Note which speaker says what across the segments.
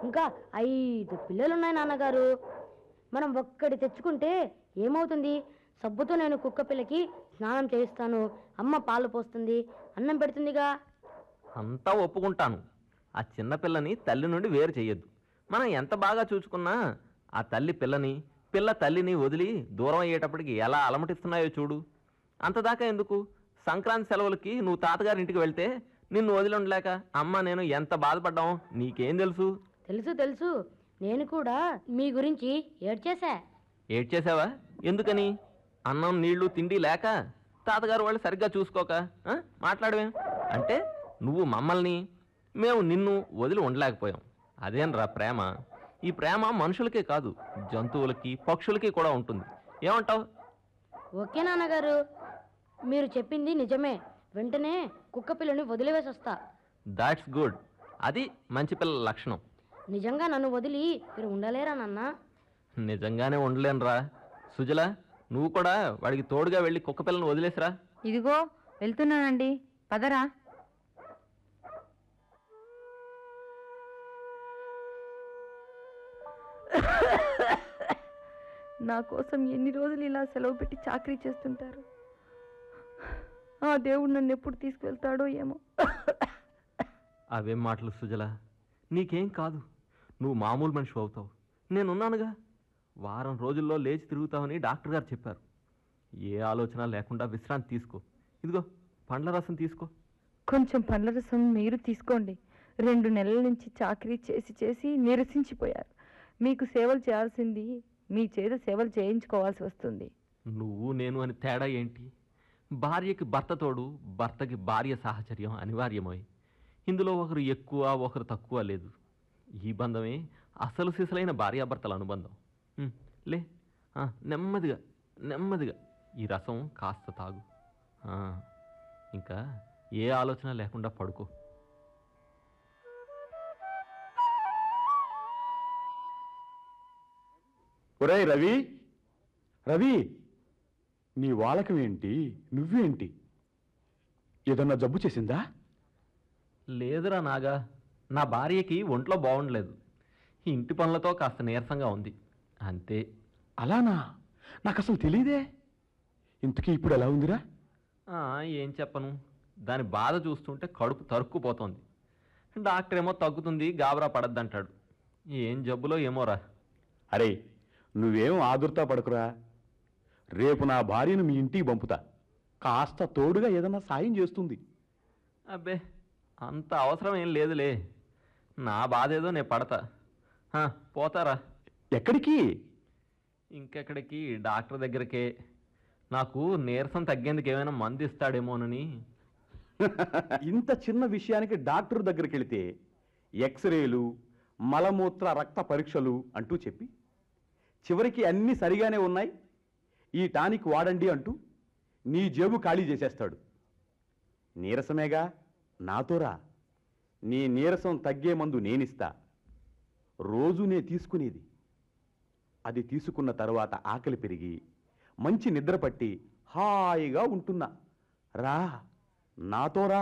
Speaker 1: ఇంకా ఐదు పిల్లలున్నాయి నాన్నగారు మనం ఒక్కటి తెచ్చుకుంటే ఏమవుతుంది సబ్బుతో నేను కుక్క పిల్లకి స్నానం చేయిస్తాను అమ్మ పాలు పోస్తుంది అన్నం పెడుతుందిగా
Speaker 2: అంతా ఒప్పుకుంటాను ఆ చిన్న పిల్లని తల్లి నుండి వేరు చెయ్యొద్దు మనం ఎంత బాగా చూసుకున్నా ఆ తల్లి పిల్లని పిల్ల తల్లిని వదిలి దూరం అయ్యేటప్పటికి ఎలా అలమటిస్తున్నాయో చూడు అంతదాకా ఎందుకు సంక్రాంతి సెలవులకి నువ్వు తాతగారి ఇంటికి వెళ్తే నిన్ను వదిలి ఉండలేక అమ్మ నేను ఎంత బాధపడ్డాం నీకేం తెలుసు
Speaker 1: తెలుసు తెలుసు నేను కూడా మీ గురించి ఏడ్చేశా
Speaker 2: ఏడ్చేసావా ఎందుకని అన్నం నీళ్లు తిండి లేక తాతగారు వాళ్ళు సరిగ్గా చూసుకోక ఆ? మాట్లాడవేం అంటే నువ్వు మమ్మల్ని మేము నిన్ను వదిలి ఉండలేకపోయాం అదేనరా ప్రేమ ఈ ప్రేమ మనుషులకే కాదు జంతువులకి పక్షులకి కూడా ఉంటుంది ఏమంటావు
Speaker 1: ఓకే నాన్నగారు మీరు చెప్పింది నిజమే వెంటనే కుక్క పిల్లని వదిలివేసి వస్తా
Speaker 2: దాట్స్ గుడ్ అది మంచి పిల్లల లక్షణం
Speaker 1: నిజంగా నన్ను వదిలి మీరు ఉండలేరా నాన్న
Speaker 2: నిజంగానే ఉండలేనురా సుజల నువ్వు కూడా వాడికి తోడుగా వెళ్ళి కుక్క పిల్లని వదిలేసిరా
Speaker 3: ఇదిగో వెళ్తున్నానండి పదరా నా కోసం ఎన్ని రోజులు ఇలా సెలవు పెట్టి చాకరీ చేస్తుంటారు ఆ దేవుడు నన్ను ఎప్పుడు తీసుకువెళ్తాడో ఏమో
Speaker 2: అవేం మాటలు సుజల నీకేం కాదు నువ్వు మామూలు మనిషి అవుతావు నేనున్నానుగా వారం రోజుల్లో లేచి తిరుగుతావని డాక్టర్ గారు చెప్పారు ఏ ఆలోచన లేకుండా విశ్రాంతి తీసుకో ఇదిగో పండ్ల రసం తీసుకో
Speaker 3: కొంచెం పండ్ల రసం మీరు తీసుకోండి రెండు నెలల నుంచి చాకరీ చేసి చేసి నిరసించిపోయారు మీకు సేవలు చేయాల్సింది మీ చేత సేవలు చేయించుకోవాల్సి వస్తుంది
Speaker 2: నువ్వు నేను అని తేడా ఏంటి భార్యకి భర్త తోడు భర్తకి భార్య సాహచర్యం అనివార్యమై ఇందులో ఒకరు ఎక్కువ ఒకరు తక్కువ లేదు ఈ బంధమే అసలు సిసలైన భార్యాభర్తల అనుబంధం ఉమ్, లే ఆ, నెమ్మదిగా నెమ్మదిగా ఈ రసం కాస్త తాగు ఆ, ఇంకా ఏ ఆలోచన లేకుండా పడుకో
Speaker 4: ఒరేయ్ రవి రవి నీ వాలకం ఏంటి నువ్వేంటి ఏదన్నా జబ్బు చేసిందా
Speaker 2: లేదురా నాగా నా భార్యకి ఒంట్లో బాగుండలేదు ఇంటి పనులతో కాస్త నీరసంగా ఉంది అంతే
Speaker 4: అలానా నాకు అసలు తెలియదే ఇంతకీ ఇప్పుడు ఎలా ఉందిరా
Speaker 2: ఆ, ఏం చెప్పను దాని బాధ చూస్తుంటే కడుపు తరుక్కుపోతోంది డాక్టర్ ఏమో తగ్గుతుంది గాబరా పడద్దంటాడు ఏం జబ్బులో ఏమోరా
Speaker 4: అరే నువ్వేం ఆదుర్తా పడకురా రేపు నా భార్యను మీ ఇంటికి పంపుతా కాస్త తోడుగా ఏదన్నా సాయం చేస్తుంది
Speaker 2: అబ్బే అంత అవసరం ఏం లేదులే నా బాధ ఏదో నేను పడతా ఆ, పోతారా
Speaker 4: ఎక్కడికి
Speaker 2: ఇంకెక్కడికి డాక్టర్ దగ్గరకే నాకు నీరసం తగ్గేందుకు ఏమైనా మందు ఇస్తాడేమోనని
Speaker 4: ఇంత చిన్న విషయానికి డాక్టర్ దగ్గరికి వెళితే ఎక్స్రేలు మలమూత్ర రక్త పరీక్షలు అంటూ చెప్పి చివరికి అన్నీ సరిగానే ఉన్నాయి ఈ టానిక్ వాడండి అంటూ నీ జేబు ఖాళీ చేసేస్తాడు నీరసమేగా నాతోరా నీ నీరసం తగ్గే మందు నేనిస్తా రోజు నే తీసుకునేది అది తీసుకున్న తర్వాత ఆకలి పెరిగి మంచి నిద్ర పట్టి హాయిగా ఉంటున్నా రా నాతో రా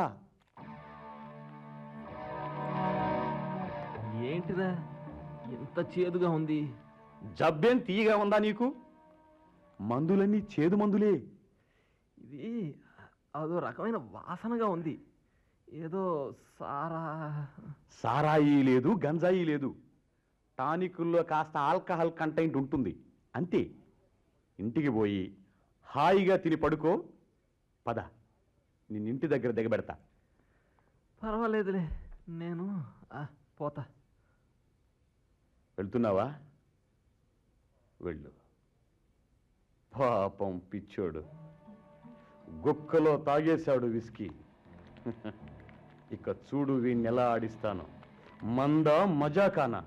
Speaker 2: ఏంటిదా ఎంత చేదుగా ఉంది
Speaker 4: జబ్బేం తీయగా ఉందా నీకు మందులన్నీ చేదు మందులే
Speaker 2: ఇది అదో రకమైన వాసనగా ఉంది ఏదో సారా
Speaker 4: సారాయి లేదు గంజాయి లేదు టానికుల్లో కాస్త ఆల్కహాల్ కంటెంట్ ఉంటుంది అంతే ఇంటికి పోయి హాయిగా తిని పడుకో పద నిన్నింటి దగ్గర దిగబెడతా
Speaker 2: పర్వాలేదులే నేను ఆ, పోతా
Speaker 4: వెళ్తున్నావా వెళ్ళు పాపం పిచ్చోడు గుక్కలో తాగేశాడు విస్కీ ఇక చూడు వీణ్ణి ఎలా ఆడిస్తాను మంద మజాకానా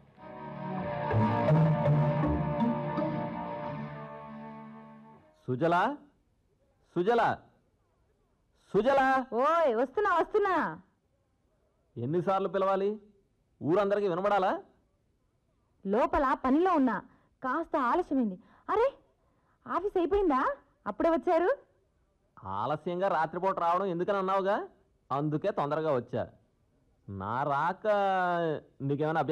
Speaker 2: సుజలా సుజలా సుజలా
Speaker 3: ఓయ్ వస్తున్నా వస్తున్నా
Speaker 2: ఎన్నిసార్లు పిలవాలి ఊరందరికీ వినబడాలా
Speaker 3: లోపల పనిలో ఉన్నా కాస్త ఆలస్యమైంది అరే ఆఫీస్ అయిపోయిందా అప్పుడే వచ్చారు
Speaker 2: ఆలస్యంగా రాత్రిపూట రావడం ఎందుకని అన్నావుగా అందుకే తొందరగా వచ్చా నా రాక నీకేమైనా